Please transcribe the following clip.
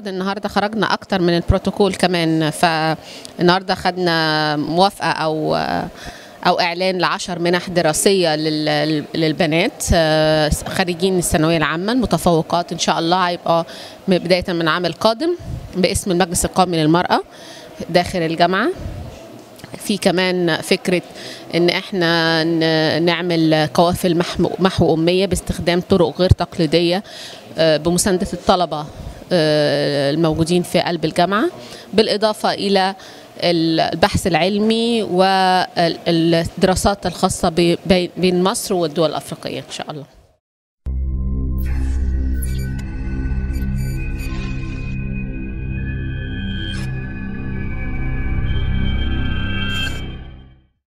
اعتقد النهارده خرجنا اكتر من البروتوكول كمان فالنهارده خدنا موافقه او او اعلان لعشر منح دراسيه لل- للبنات آه، خريجين الثانويه العامه المتفوقات ان شاء الله هيبقى من- بدايه من العام القادم باسم المجلس القومي للمراه داخل الجامعه في كمان فكرة ان احنا ن- نعمل قوافل محو, محو امية باستخدام طرق غير تقليدية آه، بمساندة الطلبة آه، الموجودين في قلب الجامعة بالإضافة إلى البحث العلمي والدراسات الخاصة ب- بين مصر والدول الأفريقية إن شاء الله